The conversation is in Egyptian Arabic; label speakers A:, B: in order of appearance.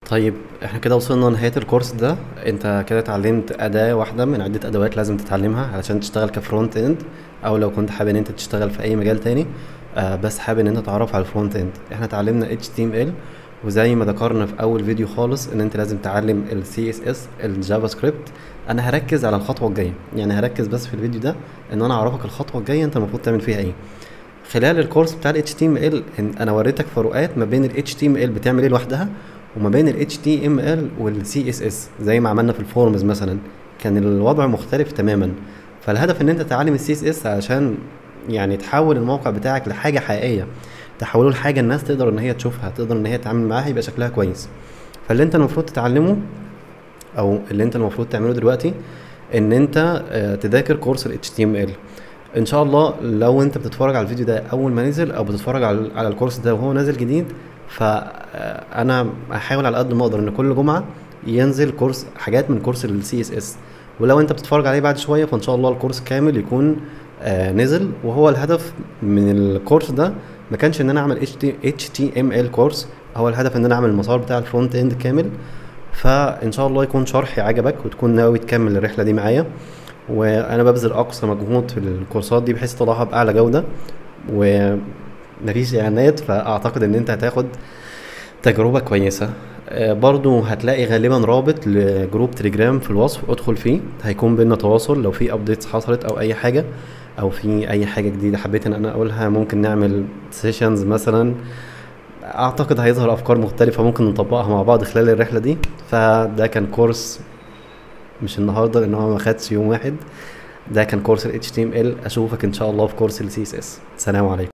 A: طيب احنا كده وصلنا لنهاية الكورس ده انت كده اتعلمت أداة واحدة من عدة أدوات لازم تتعلمها علشان تشتغل كفرونت اند أو لو كنت حابب ان انت تشتغل في أي مجال تاني آه بس حابب ان انت تتعرف على الفرونت اند احنا اتعلمنا HTML وزي ما ذكرنا في أول فيديو خالص ان انت لازم تتعلم ال CSS الجافا سكريبت انا هركز على الخطوة الجاية يعني هركز بس في الفيديو ده ان انا اعرفك الخطوة الجاية انت المفروض تعمل فيها ايه خلال الكورس بتاع ال HTML إن انا وريتك فروقات ما بين ال HTML بتعمل ايه لوحدها وما بين ال HTML وال CSS زي ما عملنا في الفورمز مثلا كان الوضع مختلف تماما فالهدف ان انت تتعلم ال CSS عشان يعني تحول الموقع بتاعك لحاجة حقيقية تحوله لحاجة الناس تقدر ان هي تشوفها تقدر ان هي تتعامل معاها يبقى شكلها كويس فاللي انت المفروض تتعلمه او اللي انت المفروض تعمله دلوقتي ان انت آه، تذاكر كورس ال HTML ان شاء الله لو انت بتتفرج على الفيديو ده اول ما نزل او بتتفرج على على الكورس ده وهو نازل جديد فانا هحاول على قد ما اقدر ان كل جمعه ينزل كورس حاجات من كورس السي اس اس ولو انت بتتفرج عليه بعد شويه فان شاء الله الكورس كامل يكون آه نزل وهو الهدف من الكورس ده ما كانش ان انا اعمل اتش تي ام ال كورس هو الهدف ان انا اعمل المسار بتاع الفرونت اند كامل فان شاء الله يكون شرحي عجبك وتكون ناوي تكمل الرحله دي معايا وانا ببذل اقصى مجهود في الكورسات دي بحيث اطلعها باعلى جوده ومفيش اعلانات فاعتقد ان انت هتاخد تجربه كويسه آه، برضو هتلاقي غالبا رابط لجروب تليجرام في الوصف ادخل فيه هيكون بينا تواصل لو في ابديتس حصلت او اي حاجه او في اي حاجه جديده حبيت ان انا اقولها ممكن نعمل سيشنز مثلا اعتقد هيظهر افكار مختلفه ممكن نطبقها مع بعض خلال الرحله دي فده كان كورس مش النهارده لان هو ما خدش يوم واحد ده كان كورس ال HTML اشوفك ان شاء الله في كورس ال CSS سلام عليكم